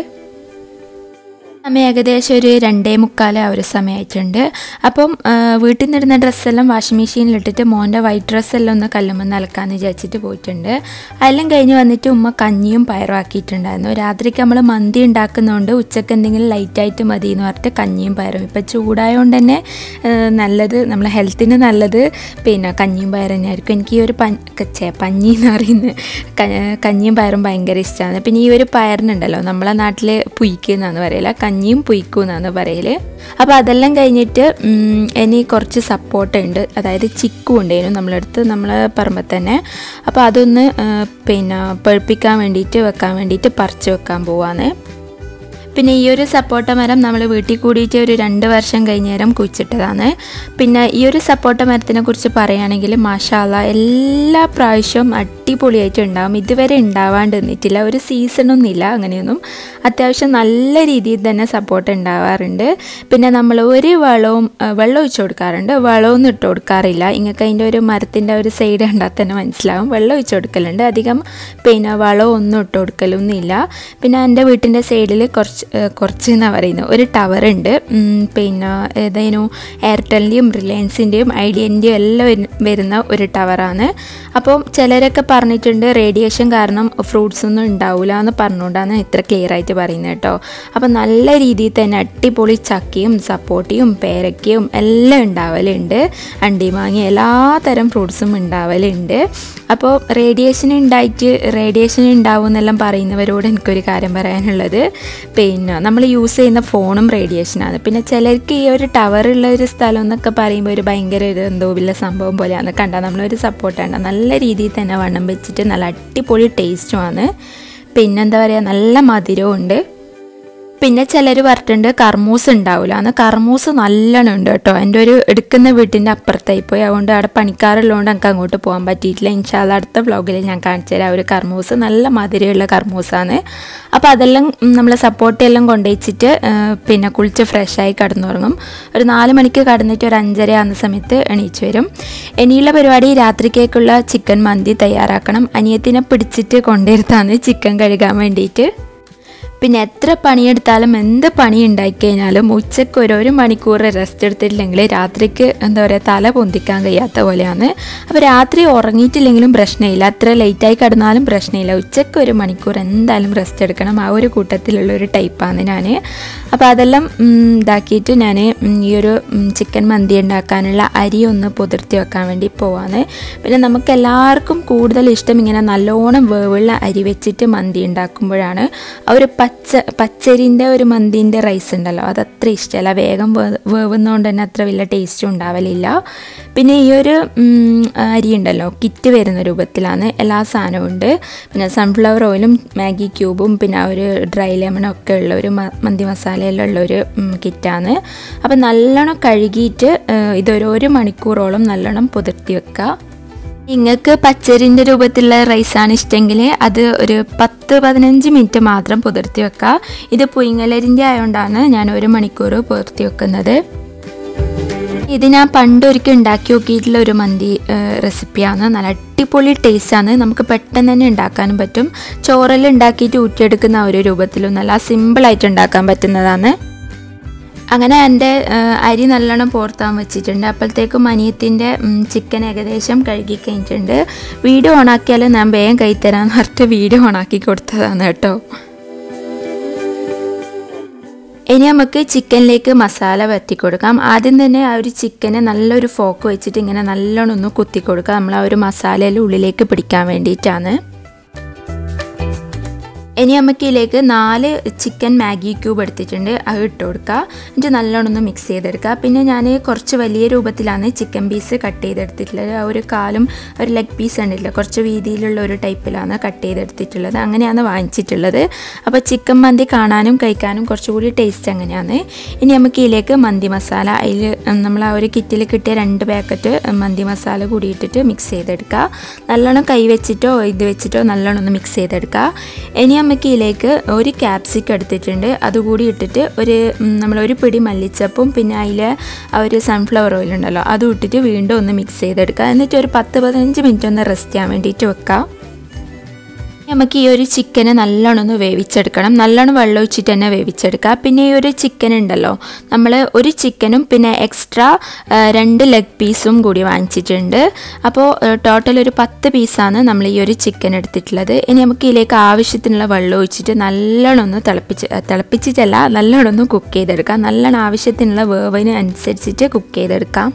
സമയം ഏകദേശം ഒരു രണ്ടേ മുക്കാല് ആ ഒരു സമയമായിട്ടുണ്ട് അപ്പം ആ, വീട്ടിൽ നിന്നിടുന്ന ഡ്രസ്സെല്ലാം വാഷിംഗ് മെഷീനിലിട്ടിട്ട് മോൻ്റെ വൈറ്റ് ഡ്രസ്സെല്ലാം ഒന്ന് കല്ലുമെന്ന് അലക്കാന്ന് വിചാരിച്ചിട്ട് പോയിട്ടുണ്ട് അതെല്ലാം കഴിഞ്ഞ് വന്നിട്ട് ഉമ്മ കഞ്ഞിയും പയറും ആക്കിയിട്ടുണ്ടായിരുന്നു രാത്രിക്ക് നമ്മൾ മന്തി ഉണ്ടാക്കുന്നതുകൊണ്ട് ഉച്ചക്ക് എന്തെങ്കിലും ലൈറ്റായിട്ട് മതി എന്ന് പറഞ്ഞിട്ട് കഞ്ഞിയും പയറും ഇപ്പം ചൂടായതുകൊണ്ട് തന്നെ ആ, നല്ലത് നമ്മളെ ഹെൽത്തിന് നല്ലത് പിന്നെ കഞ്ഞിയും പയറും തന്നെയായിരിക്കും എനിക്ക് ഈ ഒരു പഞ്ഞ ചേ പഞ്ഞി എന്ന് പറയുന്നത് ക- കഞ്ഞിയും പയറും ഭയങ്കര ഇഷ്ടമാണ് പിന്നെ ഈ ഒരു പയറിനുണ്ടല്ലോ നമ്മളെ നാട്ടിൽ പുയ്ക്ക് എന്നാണ് പറയല കഞ്ഞിയും പുയ്ക്കും എന്നാണ് പറയല് അപ്പോൾ അതെല്ലാം കഴിഞ്ഞിട്ട് ഉം, ഇനി കുറച്ച് സപ്പോർട്ട് ഉണ്ട് അതായത് ചിക്കു ഉണ്ടായിരുന്നു നമ്മളടുത്ത് നമ്മളെ പറമ്പത്ത് തന്നെ അപ്പോൾ അതൊന്ന് ആ, പിന്നെ പഴുപ്പിക്കാൻ വേണ്ടിയിട്ട് വെക്കാൻ വേണ്ടിയിട്ട് പറിച്ച് വെക്കാൻ പോവാണ് പിന്നെ ഈ ഒരു സപ്പോട്ട മരം നമ്മൾ വീട്ടിൽ കൂടിയിട്ട് ഒരു രണ്ട് വർഷം കഴിഞ്ഞ നേരം കുഴിച്ചിട്ടതാണ് പിന്നെ ഈ ഒരു സപ്പോട്ട മരത്തിനെ കുറിച്ച് പറയുകയാണെങ്കിൽ മാഷാല എല്ലാ പ്രാവശ്യവും അടിപൊളിയായിട്ട് ഉണ്ടാവും ഇതുവരെ ഉണ്ടാവാണ്ട് നിന്നിട്ടില്ല ഒരു സീസണൊന്നും ഇല്ല അങ്ങനെയൊന്നും അത്യാവശ്യം നല്ല രീതിയിൽ തന്നെ സപ്പോർട്ട് ഉണ്ടാവാറുണ്ട് പിന്നെ നമ്മൾ ഒരു വളവും ആ, വെള്ളം ഒഴിച്ചു കൊടുക്കാറുണ്ട് വളമൊന്നും ഇട്ട് കൊടുക്കാറില്ല ഇങ്ങൾക്ക് അതിൻ്റെ ഒരു മരത്തിൻ്റെ ഒരു സൈഡ് കണ്ടാൽ തന്നെ മനസ്സിലാവും വെള്ളം ഒഴിച്ചു കൊടുക്കലുണ്ട് അധികം പിന്നെ വളമൊന്നും ഇട്ട് കൊടുക്കലൊന്നുമില്ല പിന്നെ എൻ്റെ വീട്ടിൻ്റെ സൈഡിൽ കുറച്ച് ഏഹ് കുറച്ച് എന്നാ പറയുന്നത് ഒരു ടവർ ഉണ്ട് ഉം, പിന്നെ ഏതായിരുന്നു എയർടെലിൻ്റെയും റിലയൻസിൻ്റെയും ഐഡിയൻ്റെയും എല്ലാം വരു- വരുന്ന ഒരു ടവറാണ് അപ്പം ചിലരൊക്കെ പറഞ്ഞിട്ടുണ്ട് റേഡിയേഷൻ കാരണം ഫ്രൂട്ട്സ് ഒന്നും ഉണ്ടാവില്ല എന്ന് പറഞ്ഞുകൊണ്ടാണ് ഇത്ര ക്ലിയർ ആയിട്ട് പറയുന്നത് കേട്ടോ അപ്പം നല്ല രീതിയിൽ തന്നെ അടിപൊളി ചക്കയും സപ്പോട്ടയും പേരയ്ക്കയും എല്ലാം ഉണ്ടാവലുണ്ട് അണ്ടിമാങ്ങ എല്ലാ തരം ഫ്രൂട്ട്സും ഉണ്ടാവലുണ്ട് അപ്പോൾ റേഡിയേഷൻ ഉണ്ടായിട്ട് റേഡിയേഷൻ ഉണ്ടാവും എന്നെല്ലാം പറയുന്നവരോട് എനിക്കൊരു കാര്യം പറയാനുള്ളത് പിന്നെ നമ്മൾ യൂസ് ചെയ്യുന്ന ഫോണും റേഡിയേഷനാണ് പിന്നെ ചിലർക്ക് ഈ ഒരു ടവർ ഉള്ള ഒരു സ്ഥലം എന്നൊക്കെ പറയുമ്പോൾ ഒരു ഭയങ്കര ഒരു എന്തോ വലിയ സംഭവം പോലെയാണ് കണ്ടാൽ നമ്മളൊരു സപ്പോർട്ടാണ് നല്ല രീതിയിൽ തന്നെ വണ്ണം വെച്ചിട്ട് നല്ല അടിപൊളി ടേസ്റ്റുമാണ് പിന്നെന്താ പറയുക നല്ല മധുരവും ഉണ്ട് പിന്നെ ചിലർ പറഞ്ഞിട്ടുണ്ട് കർമൂസ് ഉണ്ടാവില്ല അന്ന് കർമൂസ് നല്ലോണം ഉണ്ട് കേട്ടോ എൻ്റെ ഒരു എടുക്കുന്ന വീട്ടിൻ്റെ അപ്പുറത്തായി പോയി അതുകൊണ്ട് അവിടെ പണിക്കാറുള്ളതുകൊണ്ട് എനിക്ക് അങ്ങോട്ട് പോകാൻ പറ്റിയിട്ടില്ല ഇൻഷാല്ല അടുത്ത വ്ളോഗിൽ ഞാൻ കാണിച്ചു തരാം ആ ഒരു കർമൂസ് നല്ല മധുരമുള്ള കർമൂസാണ് അപ്പോൾ അതെല്ലാം നമ്മൾ സപ്പോർട്ട് എല്ലാം കൊണ്ടുവച്ചിട്ട് പിന്നെ കുളിച്ച് ഫ്രഷായി കിടന്നുറങ്ങും ഒരു നാല് മണിക്ക് കടന്നിട്ട് ഒരു അഞ്ചര ആകുന്ന സമയത്ത് എണീച്ച് വരും ഇനിയുള്ള പരിപാടി രാത്രിക്കേക്കുള്ള ചിക്കൻ മന്തി തയ്യാറാക്കണം അനിയത്തിനെ പിടിച്ചിട്ട് കൊണ്ടുവരുത്താണ് ചിക്കൻ കഴുകാൻ വേണ്ടിയിട്ട് പിന്നെ എത്ര പണിയെടുത്താലും എന്ത് പണി ഉണ്ടായിക്കഴിഞ്ഞാലും ഉച്ചയ്ക്ക് ഒരു ഒരു മണിക്കൂർ റെസ്റ്റ് എടുത്തിട്ടില്ലെങ്കിൽ രാത്രിക്ക് എന്താ പറയുക തല പൊന്തിക്കാൻ കഴിയാത്ത പോലെയാണ് അപ്പോൾ രാത്രി ഉറങ്ങിയിട്ടില്ലെങ്കിലും പ്രശ്നമില്ല അത്ര ലേറ്റായി കിടന്നാലും പ്രശ്നമില്ല ഉച്ചയ്ക്ക് ഒരു മണിക്കൂർ എന്തായാലും റെസ്റ്റ് എടുക്കണം ആ ഒരു കൂട്ടത്തിലുള്ള ഒരു ടൈപ്പാണ് ഞാൻ അപ്പോൾ അതെല്ലാം ഉം, ഇതാക്കിയിട്ട് ഞാൻ ഈ ഒരു ഉം, ചിക്കൻ മന്തി ഉണ്ടാക്കാനുള്ള അരി ഒന്ന് പുതിർത്തി വെക്കാൻ വേണ്ടി പോവാണ് പിന്നെ നമുക്ക് എല്ലാവർക്കും കൂടുതൽ ഇഷ്ടം ഇങ്ങനെ നല്ലോണം വേവുള്ള അരി വെച്ചിട്ട് മന്തി ഉണ്ടാക്കുമ്പോഴാണ് ആ ഒരു പച്ച പച്ചരിൻ്റെ ഒരു മന്തിൻ്റെ റൈസ് ഉണ്ടല്ലോ അത് അത്ര ഇഷ്ടമല്ല വേഗം വേ- വേവുന്നതുകൊണ്ട് തന്നെ അത്ര വലിയ ടേസ്റ്റും ഉണ്ടാവലില്ല പിന്നെ ഈ ഒരു ഉം, അരി ഉണ്ടല്ലോ കിറ്റ് വരുന്ന രൂപത്തിലാണ് എല്ലാ സാധനവും ഉണ്ട് പിന്നെ സൺഫ്ലവർ ഓയിലും മാഗി ക്യൂബും പിന്നെ ആ ഒരു ഡ്രൈ ലെമണും ഒക്കെ ഉള്ള ഒരു മ- മന്തി മസാലയെല്ലാം ഉള്ള ഒരു ഉം, കിറ്റാണ് അപ്പം നല്ലോണം കഴുകിയിട്ട് ഏഹ്, ഇതൊരു ഒരു മണിക്കൂറോളം നല്ലോണം പുതിർത്തി വെക്കുക നിങ്ങൾക്ക് പച്ചരിൻ്റെ രൂപത്തിലുള്ള റൈസാണ് ഇഷ്ടമെങ്കിൽ അത് ഒരു പത്ത് പതിനഞ്ച് മിനിറ്റ് മാത്രം പുതിർത്തി വെക്കുക ഇത് പുയിങ്ങലരിൻ്റെ ആയതുകൊണ്ടാണ് ഞാൻ ഒരു മണിക്കൂർ പുതിർത്തി വെക്കുന്നത് ഇത് ഞാൻ പണ്ടൊരിക്കൽ ഉണ്ടാക്കി നോക്കിയിട്ടുള്ള ഒരു മന്തി റെസിപ്പിയാണ് നല്ല അടിപൊളി ടേസ്റ്റാണ് നമുക്ക് പെട്ടെന്ന് തന്നെ ഉണ്ടാക്കാനും പറ്റും ചോറെല്ലാം ഉണ്ടാക്കിയിട്ട് ഊറ്റിയെടുക്കുന്ന ആ ഒരു രൂപത്തിലും നല്ല സിമ്പിളായിട്ട് ഉണ്ടാക്കാൻ പറ്റുന്നതാണ് അങ്ങനെ എൻ്റെ അരി നല്ലോണം പോർത്താൻ വെച്ചിട്ടുണ്ട് അപ്പോഴത്തേക്കും അനിയത്തിൻ്റെ ചിക്കൻ ഏകദേശം കഴുകി കഴിഞ്ഞിട്ടുണ്ട് വീഡിയോ ഓണാക്കിയാൽ ഞാൻ വേഗം കൈത്തരാന്ന് പറഞ്ഞിട്ട് വീഡിയോ ഓണാക്കി കൊടുത്തതാണ് കേട്ടോ ഇനി നമുക്ക് ചിക്കനിലേക്ക് മസാല വരട്ടി കൊടുക്കാം ആദ്യം തന്നെ ആ ഒരു ചിക്കനെ നല്ലൊരു ഫോക്ക് വെച്ചിട്ട് ഇങ്ങനെ നല്ലോണം ഒന്ന് കുത്തി കൊടുക്കാം നമ്മൾ ആ ഒരു മസാലയിൽ ഉള്ളിലേക്ക് പിടിക്കാൻ വേണ്ടിയിട്ടാണ് ഇനി നമുക്ക് ഇതിലേക്ക് നാല് ചിക്കൻ മാഗി ക്യൂബ് എടുത്തിട്ടുണ്ട് അത് ഇട്ട് കൊടുക്കുക എന്നിട്ട് നല്ലോണം ഒന്ന് മിക്സ് ചെയ്തെടുക്കുക പിന്നെ ഞാൻ കുറച്ച് വലിയ രൂപത്തിലാണ് ചിക്കൻ പീസ് കട്ട് ചെയ്തെടുത്തിട്ടുള്ളത് ആ ഒരു കാലും ഒരു ലെഗ് പീസ് ഉണ്ടല്ലോ കുറച്ച് വീതിയിലുള്ള ഒരു ടൈപ്പിലാണ് കട്ട് ചെയ്തെടുത്തിട്ടുള്ളത് അങ്ങനെയാണ് വാങ്ങിച്ചിട്ടുള്ളത് അപ്പോൾ ചിക്കൻ മന്തി കാണാനും കഴിക്കാനും കുറച്ചുകൂടി ടേസ്റ്റ് അങ്ങനെയാണ് ഇനി നമുക്ക് ഇതിലേക്ക് മന്തി മസാല അതിൽ നമ്മൾ ആ ഒരു കിറ്റിൽ കിട്ടിയ രണ്ട് പാക്കറ്റ് മന്തി മസാല കൂടി ഇട്ടിട്ട് മിക്സ് ചെയ്തെടുക്കുക നല്ലോണം കൈ വെച്ചിട്ടോ ഇത് വെച്ചിട്ടോ നല്ലോണം ഒന്ന് മിക്സ് ചെയ്തെടുക്കുക ഇനി നമുക്ക് ഇതിലേക്ക് ഒരു ക്യാപ്സിക്കം എടുത്തിട്ടുണ്ട് അതുകൂടി ഇട്ടിട്ട് ഒരു നമ്മൾ ഒരു പിടി മല്ലിച്ചപ്പും പിന്നെ അതിൽ ആ ഒരു സൺഫ്ലവർ ഓയിൽ ഉണ്ടല്ലോ അതും ഇട്ടിട്ട് വീണ്ടും ഒന്ന് മിക്സ് ചെയ്തെടുക്കുക എന്നിട്ട് ഒരു പത്ത് പതിനഞ്ച് മിനിറ്റ് ഒന്ന് റെസ്റ്റ് ചെയ്യാൻ വേണ്ടിയിട്ട് വെക്കാം നമുക്ക് ഈ ഒരു ചിക്കനെ നല്ലോണം ഒന്ന് വേവിച്ചെടുക്കണം നല്ലോണം വെള്ളം ഒഴിച്ചിട്ട് തന്നെ വേവിച്ചെടുക്കുക പിന്നെ ഈ ഒരു ചിക്കൻ ഉണ്ടല്ലോ നമ്മൾ ഒരു ചിക്കനും പിന്നെ എക്സ്ട്രാ രണ്ട് ലെഗ് പീസും കൂടി വാങ്ങിച്ചിട്ടുണ്ട് അപ്പോൾ ടോട്ടൽ ഒരു പത്ത് പീസാണ് നമ്മൾ ഈ ഒരു ചിക്കൻ എടുത്തിട്ടുള്ളത് ഇനി നമുക്ക് ഇതിലേക്ക് ആവശ്യത്തിനുള്ള വെള്ളം ഒഴിച്ചിട്ട് നല്ലോണം ഒന്ന് തിളപ്പിച്ച് തിളപ്പിച്ചിട്ടല്ല നല്ലോണം ഒന്ന് കുക്ക് ചെയ്തെടുക്കാം നല്ലോണം ആവശ്യത്തിനുള്ള വേവിന് അനുസരിച്ചിട്ട് കുക്ക് ചെയ്തെടുക്കാം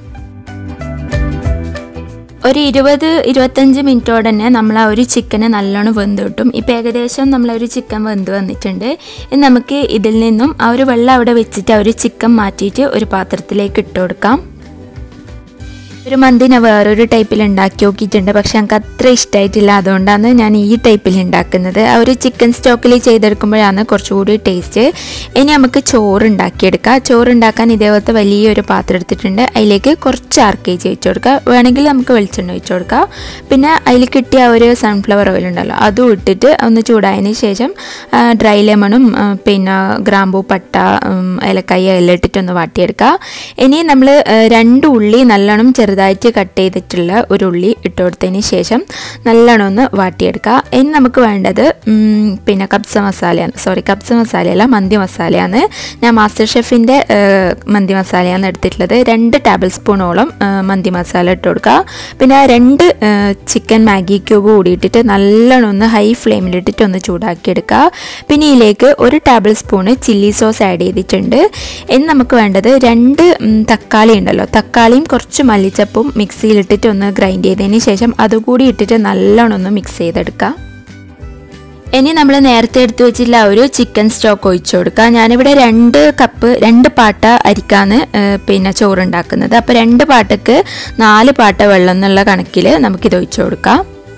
ഒരു ഇരുപത് ഇരുപത്തഞ്ച് മിനിറ്റോടെ തന്നെ നമ്മൾ ആ ഒരു ചിക്കന് നല്ലോണം വെന്ത് കിട്ടും ഇപ്പോൾ ഏകദേശം നമ്മൾ ഒരു ചിക്കൻ വെന്ത് വന്നിട്ടുണ്ട് ഇനി നമുക്ക് ഇതിൽ നിന്നും ആ ഒരു വെള്ളം അവിടെ വെച്ചിട്ട് ആ ഒരു ചിക്കൻ മാറ്റിയിട്ട് ഒരു പാത്രത്തിലേക്ക് ഇട്ട് കൊടുക്കാം ഒരു മന്തി ഞാൻ വേറൊരു ടൈപ്പിൽ ഉണ്ടാക്കി നോക്കിയിട്ടുണ്ട് പക്ഷെ എനിക്ക് അത്ര ഇഷ്ടമായിട്ടില്ല അതുകൊണ്ടാണ് ഞാൻ ഈ ടൈപ്പിൽ ഉണ്ടാക്കുന്നത് ആ ഒരു ചിക്കൻ സ്റ്റോക്കിൽ ചെയ്തെടുക്കുമ്പോഴാണ് കുറച്ചുകൂടി ടേസ്റ്റ് ഇനി നമുക്ക് ചോറ് ഉണ്ടാക്കിയെടുക്കാം ചോറ് ഉണ്ടാക്കാൻ ഇതേപോലത്തെ വലിയൊരു പാത്രം എടുത്തിട്ടുണ്ട് അതിലേക്ക് കുറച്ച് ആർ കെ ജി വെച്ച് കൊടുക്കുക വേണമെങ്കിൽ നമുക്ക് വെളിച്ചെണ്ണ ഒഴിച്ച് കൊടുക്കാം പിന്നെ അതിൽ കിട്ടിയ ഒരു സൺഫ്ലവർ ഓയിൽ ഉണ്ടല്ലോ അതും ഇട്ടിട്ട് ഒന്ന് ചൂടായതിന് ശേഷം ഡ്രൈ ലെമണും പിന്നെ ഗ്രാമ്പൂ പട്ട ഏലക്കായ എല്ലാം ഇട്ടിട്ടൊന്ന് വാട്ടിയെടുക്കുക ഇനി നമ്മൾ രണ്ട് ഉള്ളി നല്ലോണം ചെറുതായിട്ട് കട്ട് ചെയ്തിട്ടുള്ള ഒരു ഉള്ളി ഇട്ട് കൊടുത്തതിന് ശേഷം നല്ലോണം ഒന്ന് വാട്ടിയെടുക്കുക ഇനി നമുക്ക് വേണ്ടത് പിന്നെ കബ്സ മസാലയാണ് സോറി കബ്സ മസാലയല്ല മന്തി മസാലയാണ് ഞാൻ മാസ്റ്റർ ഷെഫിൻ്റെ മന്തി മസാലയാണ് എടുത്തിട്ടുള്ളത് രണ്ട് ടേബിൾ സ്പൂണോളം മന്തി മസാല ഇട്ട് കൊടുക്കുക പിന്നെ രണ്ട് ചിക്കൻ മാഗി ക്യൂബ് കൂടി ഇട്ടിട്ട് നല്ലോണം ഒന്ന് ഹൈ ഫ്ലെയിമിലിട്ടിട്ട് ഒന്ന് ചൂടാക്കിയെടുക്കുക പിന്നെ ഇതിലേക്ക് ഒരു tablespoon chilli sauce add ചെയ്തിട്ടുണ്ട് ഇനി നമുക്ക് വേണ്ടത് രണ്ട് തക്കാളി ഉണ്ടല്ലോ തക്കാളിയും കുറച്ച് മല്ലിച്ച മല്ലിച്ചപ്പും മിക്സിയിലിട്ടിട്ട് ഒന്ന് ഗ്രൈൻഡ് ചെയ്തതിന് ശേഷം അതുകൂടി ഇട്ടിട്ട് നല്ലോണം ഒന്ന് മിക്സ് ചെയ്തെടുക്കാം ഇനി നമ്മൾ നേരത്തെ എടുത്തു വെച്ചിട്ടുള്ള ഒരു ചിക്കൻ സ്റ്റോക്ക് ഒഴിച്ചു കൊടുക്കുക ഞാനിവിടെ രണ്ട് കപ്പ് രണ്ട് പാട്ട അരിക്കാണ് പിന്നെ ചോറുണ്ടാക്കുന്നത് അപ്പോൾ രണ്ട് പാട്ടക്ക് നാല് പാട്ട വെള്ളം എന്നുള്ള കണക്കിൽ നമുക്കിത് ഒഴിച്ചു കൊടുക്കാം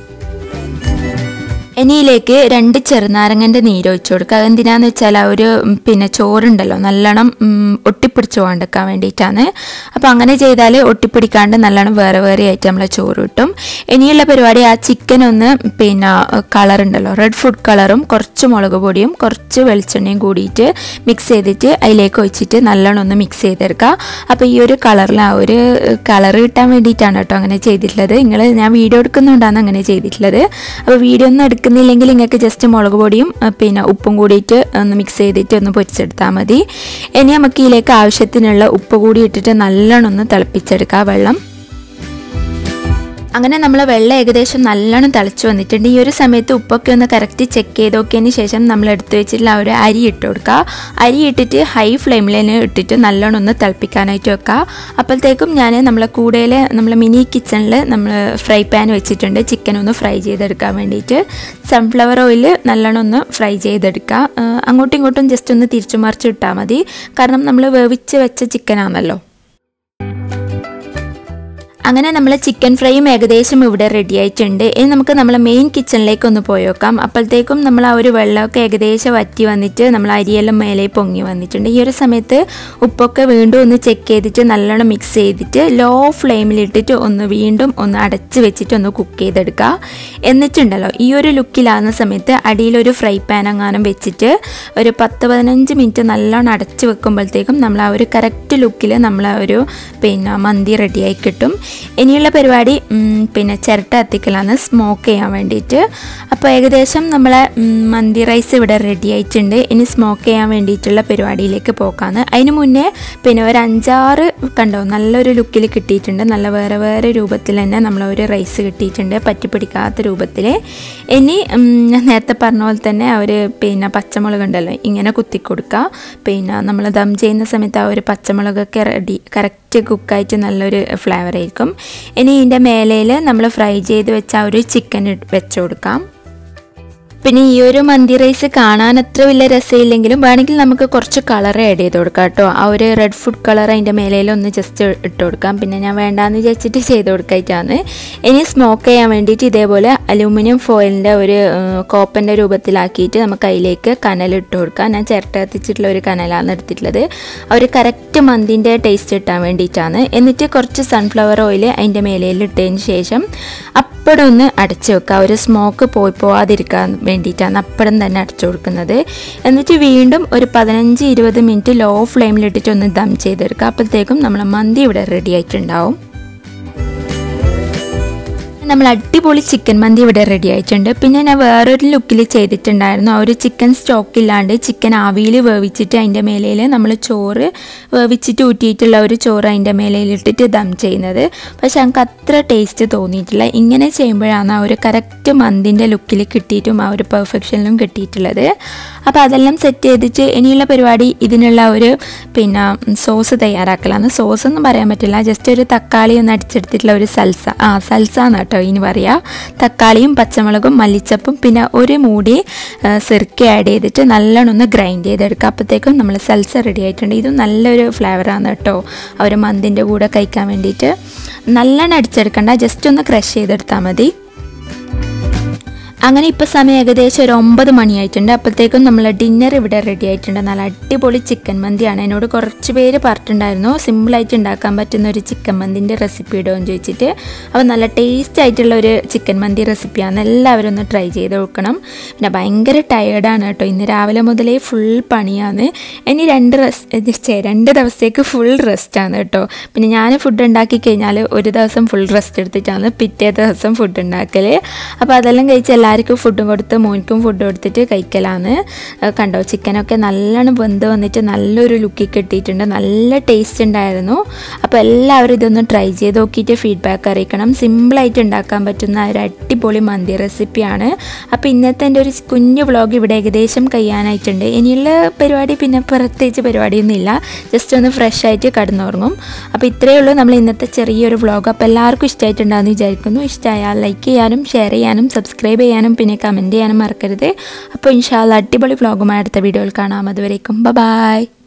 ഇനിയിലേക്ക് രണ്ട് ചെറുനാരങ്ങൻ്റെ നീര് ഒഴിച്ചു കൊടുക്കുക അതെന്തിനാന്ന് വെച്ചാൽ ആ ഒരു പിന്നെ ചോറുണ്ടല്ലോ നല്ലോണം ഒട്ടിപ്പിടിച്ച് കൊണ്ടിരിക്കാൻ വേണ്ടിയിട്ടാണ് അപ്പോൾ അങ്ങനെ ചെയ്താൽ ഒട്ടിപ്പിടിക്കാണ്ട് നല്ലോണം വേറെ വേറെ ആയിട്ട് നമ്മളെ ചോറ് കിട്ടും ഇനിയുള്ള പരിപാടി ആ ചിക്കൻ ഒന്ന് പിന്നെ കളർ ഉണ്ടല്ലോ റെഡ് ഫുഡ് കളറും കുറച്ച് മുളക് പൊടിയും കുറച്ച് വെളിച്ചെണ്ണയും കൂടിയിട്ട് മിക്സ് ചെയ്തിട്ട് അതിലേക്ക് ഒഴിച്ചിട്ട് നല്ലോണം ഒന്ന് മിക്സ് ചെയ്തെടുക്കുക അപ്പോൾ ഈ ഒരു കളറിൽ ആ ഒരു കളർ കിട്ടാൻ വേണ്ടിയിട്ടാണ് കേട്ടോ അങ്ങനെ ചെയ്തിട്ടുള്ളത് നിങ്ങൾ ഞാൻ വീഡിയോ എടുക്കുന്നുണ്ടാണ് അങ്ങനെ ചെയ്തിട്ടുള്ളത് അപ്പോൾ വീഡിയോ ഒന്നും എടുക്കുന്നില്ലെങ്കിൽ നിങ്ങൾക്ക് ജസ്റ്റ് മുളക് പൊടിയും പിന്നെ ഉപ്പും കൂടിയിട്ട് ഒന്ന് മിക്സ് ചെയ്തിട്ട് ഒന്ന് പൊരിച്ചെടുത്താൽ മതി ഇനി നമുക്ക് ഇതിലേക്ക് ആവശ്യത്തിനുള്ള ഉപ്പ് കൂടി ഇട്ടിട്ട് നല്ലോണം ഒന്ന് തിളപ്പിച്ചെടുക്കുക വെള്ളം അങ്ങനെ നമ്മൾ വെള്ളം ഏകദേശം നല്ലോണം തിളച്ച് വന്നിട്ടുണ്ട് ഈ ഒരു സമയത്ത് ഉപ്പൊക്കെ ഒന്ന് കറക്റ്റ് ചെക്ക് ചെയ്ത് നോക്കിയതിന് ശേഷം നമ്മൾ എടുത്തു വെച്ചിട്ടുള്ള ആ ഒരു അരി ഇട്ട് കൊടുക്കുക അരി ഇട്ടിട്ട് ഹൈ ഫ്ലെയിമിൽ തന്നെ ഇട്ടിട്ട് നല്ലോണം ഒന്ന് തിളപ്പിക്കാനായിട്ട് വെക്കുക അപ്പോഴത്തേക്കും ഞാൻ നമ്മളെ കൂടയിൽ നമ്മളെ മിനി കിച്ചണിൽ നമ്മൾ ഫ്രൈ പാൻ വെച്ചിട്ടുണ്ട് ചിക്കൻ ഒന്ന് ഫ്രൈ ചെയ്തെടുക്കാൻ വേണ്ടിയിട്ട് സൺഫ്ലവർ ഓയിൽ നല്ലോണം ഒന്ന് ഫ്രൈ ചെയ്തെടുക്കുക അങ്ങോട്ടും ഇങ്ങോട്ടും ജസ്റ്റ് ഒന്ന് തിരിച്ചു മറിച്ച് ഇട്ടാൽ മതി കാരണം നമ്മൾ വേവിച്ച് വെച്ച ചിക്കനാണല്ലോ അങ്ങനെ നമ്മൾ ചിക്കൻ ഫ്രൈയും ഏകദേശം ഇവിടെ റെഡി ആയിട്ടുണ്ട് ഇനി നമുക്ക് നമ്മൾ മെയിൻ കിച്ചണിലേക്ക് ഒന്ന് പോയി നോക്കാം അപ്പോഴത്തേക്കും നമ്മൾ ആ ഒരു വെള്ളമൊക്കെ ഏകദേശം വറ്റി വന്നിട്ട് നമ്മൾ അരിയെല്ലാം മേലെ പൊങ്ങി വന്നിട്ടുണ്ട് ഈ ഒരു സമയത്ത് ഉപ്പൊക്കെ വീണ്ടും ഒന്ന് ചെക്ക് ചെയ്തിട്ട് നല്ലോണം മിക്സ് ചെയ്തിട്ട് ലോ ഫ്ലെയിമിലിട്ടിട്ട് ഒന്ന് വീണ്ടും ഒന്ന് അടച്ച് വെച്ചിട്ട് ഒന്ന് കുക്ക് ചെയ്തെടുക്കുക എന്നിട്ടുണ്ടല്ലോ ഈ ഒരു ലുക്കിലാകുന്ന സമയത്ത് അടിയിലൊരു ഫ്രൈ പാൻ എങ്ങാനും വെച്ചിട്ട് ഒരു പത്ത് പതിനഞ്ച് മിനിറ്റ് നല്ലോണം അടച്ച് വെക്കുമ്പോഴത്തേക്കും നമ്മൾ ആ ഒരു കറക്റ്റ് ലുക്കിൽ നമ്മൾ ആ ഒരു പിന്നെ മന്തി റെഡിയായി കിട്ടും ഇനിയുള്ള പരിപാടി ഉം, പിന്നെ ചിരട്ട കത്തിക്കലാണ് സ്മോക്ക് ചെയ്യാൻ വേണ്ടിയിട്ട് അപ്പോൾ ഏകദേശം നമ്മളെ ഉം, മന്തി റൈസ് ഇവിടെ റെഡി ആയിട്ടുണ്ട് ഇനി സ്മോക്ക് ചെയ്യാൻ വേണ്ടിയിട്ടുള്ള പരിപാടിയിലേക്ക് പോക്കാണ് അതിന് മുന്നേ പിന്നെ ഒരു അഞ്ചാറ് കണ്ടോ നല്ലൊരു ലുക്കിൽ കിട്ടിയിട്ടുണ്ട് നല്ല വേറെ വേറെ രൂപത്തിൽ തന്നെ നമ്മളൊരു റൈസ് കിട്ടിയിട്ടുണ്ട് പറ്റിപ്പിടിക്കാത്ത രൂപത്തിൽ ഇനി ഉം, ഞാൻ നേരത്തെ പറഞ്ഞ പോലെ തന്നെ അവർ പിന്നെ പച്ചമുളക് ഉണ്ടല്ലോ ഇങ്ങനെ കുത്തി കൊടുക്കുക പിന്നെ നമ്മൾ ദം ചെയ്യുന്ന സമയത്ത് ആ ഒരു പച്ചമുളകൊക്കെ റെഡി കറക്റ്റ് കുക്കായിട്ട് നല്ലൊരു ഫ്ലേവർ ആയിരിക്കും ഇനി ഇതിൻ്റെ മേലയിൽ നമ്മൾ ഫ്രൈ ചെയ്ത് വെച്ച ആ ഒരു ചിക്കൻ വെച്ച് കൊടുക്കാം പിന്നെ ഈ ഒരു മന്തി റൈസ് കാണാൻ അത്ര വലിയ രസമില്ലെങ്കിലും വേണമെങ്കിൽ നമുക്ക് കുറച്ച് കളർ ആഡ് ചെയ്ത് കൊടുക്കാം കേട്ടോ ആ ഒരു റെഡ് ഫുഡ് കളർ അതിൻ്റെ മേലയിൽ ഒന്ന് ജസ്റ്റ് ഇട്ട് കൊടുക്കാം പിന്നെ ഞാൻ വേണ്ടാന്ന് വിചാരിച്ചിട്ട് ചെയ്ത് കൊടുക്കായിട്ടാണ് ഇനി സ്മോക്ക് ചെയ്യാൻ വേണ്ടിയിട്ട് ഇതേപോലെ അലൂമിനിയം ഫോയിലിൻ്റെ ഒരു കോപ്പൻ്റെ രൂപത്തിലാക്കിയിട്ട് നമുക്ക് അതിലേക്ക് കനലിട്ട് കൊടുക്കാം ഞാൻ ചിരട്ട കത്തിച്ചിട്ടുള്ള ഒരു കനലാണ് എടുത്തിട്ടുള്ളത് ആ ഒരു കറക്റ്റ് മന്തിൻ്റെ ടേസ്റ്റ് കിട്ടാൻ വേണ്ടിയിട്ടാണ് എന്നിട്ട് കുറച്ച് സൺഫ്ലവർ ഓയിൽ അതിൻ്റെ മേലയിൽ ഇട്ടതിന് ശേഷം അപ്പടം ഒന്ന് അടച്ചു വെക്കുക ഒരു സ്മോക്ക് പോയി പോവാതിരിക്കാൻ വേണ്ടിയിട്ടാണ് അപ്പടം തന്നെ അടച്ചു കൊടുക്കുന്നത് എന്നിട്ട് വീണ്ടും ഒരു പതിനഞ്ച് ഇരുപത് മിനിറ്റ് ലോ ഫ്ലെയിമിലിട്ടിട്ട് ഒന്ന് ദം ചെയ്തെടുക്കുക അപ്പോഴത്തേക്കും നമ്മളെ മന്തി ഇവിടെ റെഡി ആയിട്ടുണ്ടാവും നമ്മൾ അടിപൊളി ചിക്കൻ മന്തി ഇവിടെ റെഡി ആയിട്ടുണ്ട് പിന്നെ ഞാൻ വേറൊരു ലുക്കിൽ ചെയ്തിട്ടുണ്ടായിരുന്നു ആ ഒരു ചിക്കൻ സ്റ്റോക്ക് ഇല്ലാണ്ട് ചിക്കൻ ആവിയിൽ വേവിച്ചിട്ട് അതിൻ്റെ മേലയിൽ നമ്മൾ ചോറ് വേവിച്ചിട്ട് ഊറ്റിയിട്ടുള്ള ഒരു ചോറ് അതിൻ്റെ മേലയിൽ ഇട്ടിട്ട് ദം ചെയ്യുന്നത് പക്ഷെ ഞങ്ങൾക്ക് അത്ര ടേസ്റ്റ് തോന്നിയിട്ടില്ല ഇങ്ങനെ ചെയ്യുമ്പോഴാണ് ആ ഒരു കറക്റ്റ് മന്തിൻ്റെ ലുക്കിൽ കിട്ടിയിട്ടും ആ ഒരു പെർഫെക്ഷനിലും കിട്ടിയിട്ടുള്ളത് അപ്പോൾ അതെല്ലാം സെറ്റ് ചെയ്തിട്ട് ഇനിയുള്ള പരിപാടി ഇതിനുള്ള ഒരു പിന്നെ സോസ് തയ്യാറാക്കലാണ് സോസ് ഒന്നും പറയാൻ പറ്റില്ല ജസ്റ്റ് ഒരു തക്കാളി ഒന്ന് അടിച്ചെടുത്തിട്ടുള്ള ഒരു സൽസ ആ സൽസ എന്ന് കേട്ടോ ഇനി പറയാം തക്കാളിയും പച്ചമുളകും മല്ലിച്ചപ്പും പിന്നെ ഒരു മൂടി സിർക്ക ആഡ് ചെയ്തിട്ട് നല്ലോണം ഒന്ന് ഗ്രൈൻഡ് ചെയ്തെടുക്കുക അപ്പോഴത്തേക്കും നമ്മൾ സൽസ റെഡി ആയിട്ടുണ്ട് ഇതും നല്ലൊരു ഫ്ലേവറാണ് കേട്ടോ ആ ഒരു മന്തിൻ്റെ കൂടെ കഴിക്കാൻ വേണ്ടിയിട്ട് നല്ലോണം അടിച്ചെടുക്കണ്ട ജസ്റ്റ് ഒന്ന് ക്രഷ് ചെയ്തെടുത്താൽ മതി അങ്ങനെ ഇപ്പോൾ സമയം ഏകദേശം ഒരു ഒമ്പത് മണിയായിട്ടുണ്ട് അപ്പോഴത്തേക്കും നമ്മൾ ഡിന്നർ ഇവിടെ റെഡി ആയിട്ടുണ്ട് നല്ല അടിപൊളി ചിക്കൻ മന്തിയാണ് എന്നോട് കുറച്ച് പേര് പറഞ്ഞിട്ടുണ്ടായിരുന്നു സിമ്പിളായിട്ട് ഉണ്ടാക്കാൻ പറ്റുന്ന ഒരു ചിക്കൻ മന്തിൻ്റെ റെസിപ്പി ഇടുമെന്ന് ചോദിച്ചിട്ട് അപ്പോൾ നല്ല ടേസ്റ്റ് ആയിട്ടുള്ള ഒരു ചിക്കൻ മന്തി റെസിപ്പിയാണ് എല്ലാവരും ഒന്ന് ട്രൈ ചെയ്ത് നോക്കണം പിന്നെ ഭയങ്കര ടയേർഡാണ് കേട്ടോ ഇന്ന് രാവിലെ മുതലേ ഫുൾ പണിയാണ് ഇനി രണ്ട് റെസ്റ്റ് രണ്ട് ദിവസത്തേക്ക് ഫുൾ റെസ്റ്റാണ് കേട്ടോ പിന്നെ ഞാൻ ഫുഡ് ഉണ്ടാക്കി കഴിഞ്ഞാൽ ഒരു ദിവസം ഫുൾ റെസ്റ്റ് എടുത്തിട്ടാണ് പിറ്റേ ദിവസം ഫുഡ് ഉണ്ടാക്കൽ അപ്പോൾ അതെല്ലാം കഴിച്ച് എല്ലാവർക്കും ഫുഡും കൊടുത്ത് മോനിക്കും ഫുഡ് കൊടുത്തിട്ട് കഴിക്കലാണ് ഏഹ് കണ്ടോ ചിക്കനൊക്കെ നല്ലോണം വെന്ത് വന്നിട്ട് നല്ലൊരു ലുക്കിൽ കിട്ടിയിട്ടുണ്ട് നല്ല ടേസ്റ്റ് ഉണ്ടായിരുന്നു അപ്പോൾ എല്ലാവരും ഇതൊന്ന് ട്രൈ ചെയ്ത് നോക്കിയിട്ട് ഫീഡ്ബാക്ക് അറിയിക്കണം സിമ്പിളായിട്ട് ഉണ്ടാക്കാൻ പറ്റുന്ന ഒരു അടിപൊളി മന്തി റെസിപ്പിയാണ് അപ്പോൾ ഇന്നത്തെ എൻ്റെ ഒരു കുഞ്ഞു വ്ളോഗ് ഇവിടെ ഏകദേശം കഴിയാനായിട്ടുണ്ട് ഇനിയുള്ള പരിപാടി പിന്നെ പ്രത്യേകിച്ച് പരിപാടിയൊന്നും ഇല്ല ജസ്റ്റ് ഒന്ന് ഫ്രഷ് ആയിട്ട് കടന്നുറങ്ങും അപ്പോൾ ഇത്രയേ ഉള്ളൂ നമ്മൾ ഇന്നത്തെ ചെറിയൊരു വ്ളോഗ് അപ്പോൾ എല്ലാവർക്കും ഇഷ്ടമായിട്ടുണ്ടാകുമെന്ന് വിചാരിക്കുന്നു ഇഷ്ടമായാൽ ലൈക്ക് ചെയ്യാനും ഷെയർ ചെയ്യാനും സബ്സ്ക്രൈബ് ചെയ്യാനും പിന്നെ കമൻറ്റ് ചെയ്യാനും മറക്കരുത് അപ്പോൾ ഇൻഷാല്ല അടിപൊളി വ്ളോഗുമായി അടുത്ത വീഡിയോയിൽ കാണാം അതുവരേക്കും ബൈ